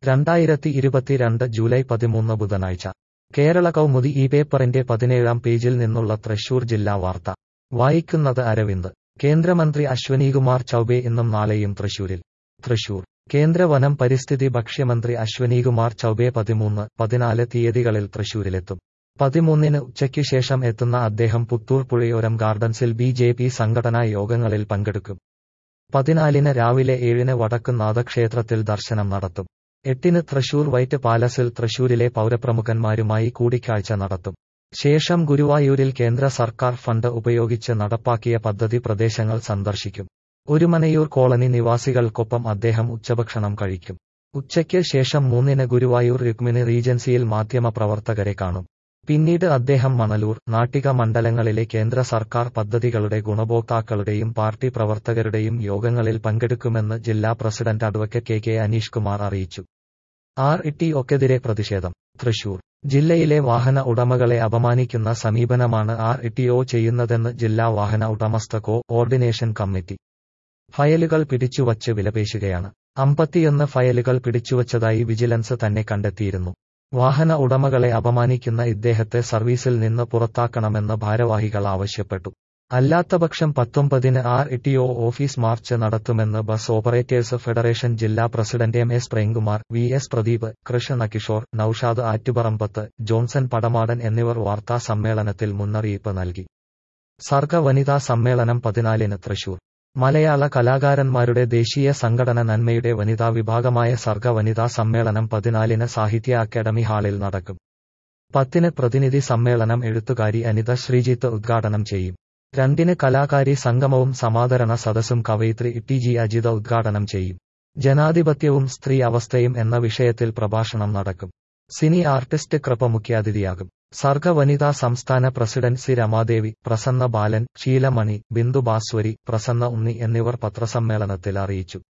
രണ്ടായിരത്തി ഇരുപത്തിരണ്ട് ജൂലൈ പതിമൂന്ന് ബുധനാഴ്ച കേരള കൗമുദി ഈ പേപ്പറിന്റെ പതിനേഴാം പേജിൽ നിന്നുള്ള തൃശൂർ ജില്ലാ വാർത്ത വായിക്കുന്നത് അരവിന്ദ് കേന്ദ്രമന്ത്രി അശ്വനികുമാർ ചൌബെ ഇന്നും നാളെയും തൃശൂരിൽ തൃശൂർ കേന്ദ്ര വനം പരിസ്ഥിതി ഭക്ഷ്യമന്ത്രി അശ്വനികുമാർ ചൌബെ പതിമൂന്ന് പതിനാല് തീയതികളിൽ തൃശൂരിലെത്തും പതിമൂന്നിന് ഉച്ചയ്ക്കു ശേഷം എത്തുന്ന അദ്ദേഹം പുത്തൂർ പുഴയോരം ഗാർഡൻസിൽ ബി ജെ പി സംഘടനാ യോഗങ്ങളിൽ പങ്കെടുക്കും പതിനാലിന് രാവിലെ ഏഴിന് വടക്കുംനാഥ ക്ഷേത്രത്തിൽ ദർശനം നടത്തും എട്ടിന് തൃശൂർ വൈറ്റ് പാലസിൽ തൃശൂരിലെ പൗരപ്രമുഖന്മാരുമായി കൂടിക്കാഴ്ച നടത്തും ശേഷം ഗുരുവായൂരിൽ കേന്ദ്ര സർക്കാർ ഫണ്ട് ഉപയോഗിച്ച് നടപ്പാക്കിയ പദ്ധതി പ്രദേശങ്ങൾ സന്ദർശിക്കും ഒരുമനയൂർ കോളനി നിവാസികൾക്കൊപ്പം അദ്ദേഹം ഉച്ചഭക്ഷണം കഴിക്കും ഉച്ചയ്ക്ക് ശേഷം മൂന്നിന് ഗുരുവായൂർ രുക്മിണി റീജൻസിയിൽ മാധ്യമപ്രവർത്തകരെ കാണും പിന്നീട് അദ്ദേഹം മണലൂർ നാട്ടിക മണ്ഡലങ്ങളിലെ കേന്ദ്ര സർക്കാർ പദ്ധതികളുടെ ഗുണഭോക്താക്കളുടെയും പാർട്ടി പ്രവർത്തകരുടെയും യോഗങ്ങളിൽ പങ്കെടുക്കുമെന്ന് ജില്ലാ president advocate K K Aneesh Kumar അറിയിച്ചു ആർ ഇട്ടി ഒക്കെതിരെ പ്രതിഷേധം തൃശൂർ ജില്ലയിലെ വാഹന ഉടമകളെ അപമാനിക്കുന്ന സമീപനമാണ് ആർ ഇട്ടിഒ ചെയ്യുന്നതെന്ന് ജില്ലാ വാഹന ഉടമസ്ഥ കോ ഓർഡിനേഷൻ കമ്മിറ്റി ഫയലുകൾ പിടിച്ചുവച്ച് വിലപേശുകയാണ് അമ്പത്തിയൊന്ന് ഫയലുകൾ പിടിച്ചുവച്ചതായി വിജിലൻസ് തന്നെ കണ്ടെത്തിയിരുന്നു വാഹന ഉടമകളെ അപമാനിക്കുന്ന ഇദ്ദേഹത്തെ സർവീസിൽ നിന്ന് പുറത്താക്കണമെന്ന് ഭാരവാഹികൾ ആവശ്യപ്പെട്ടു അല്ലാത്തപക്ഷം പത്തൊമ്പതിന് ആർ ഇട്ടിഒ ഓഫീസ് മാർച്ച് നടത്തുമെന്ന് ബസ് ഓപ്പറേറ്റേഴ്സ് ഫെഡറേഷൻ ജില്ലാ പ്രസിഡന്റ് M S Premkumar V S Pradeep Krishna Kishore Noushad Attuparambath Johnson Padamadan എന്നിവർ വാർത്താ സമ്മേളനത്തിൽ മുന്നറിയിപ്പ് നൽകി സർഗ വനിതാ സമ്മേളനം പതിനാലിന് തൃശൂർ മലയാള കലാകാരന്മാരുടെ ദേശീയ സംഘടന നന്മയുടെ വനിതാ വിഭാഗമായ സർഗ വനിതാ സമ്മേളനം പതിനാലിന് സാഹിത്യ അക്കാദമി ഹാളിൽ നടക്കും പത്തിന് പ്രതിനിധി സമ്മേളനം എഴുത്തുകാരി അനിത ശ്രീജിത്ത് ഉദ്ഘാടനം ചെയ്യും രണ്ടിന് കലാകാരി സംഗമവും സമാദരണ സദസ്സും കവയിത്രി ടി ജി അജിത ഉദ്ഘാടനം ചെയ്യും ജനാധിപത്യവും സ്ത്രീ അവസ്ഥയും എന്ന വിഷയത്തിൽ പ്രഭാഷണം നടക്കും സിനി ആർട്ടിസ്റ്റ് കൃപ മുഖ്യാതിഥിയാകും സർഗ വനിതാ സംസ്ഥാന പ്രസിഡന്റ് സി രമാദേവി പ്രസന്ന ബാലൻ ശീലമണി ബിന്ദു ബാസ്വരി പ്രസന്ന ഉണ്ണി എന്നിവർ പത്രസമ്മേളനത്തിൽ അറിയിച്ചു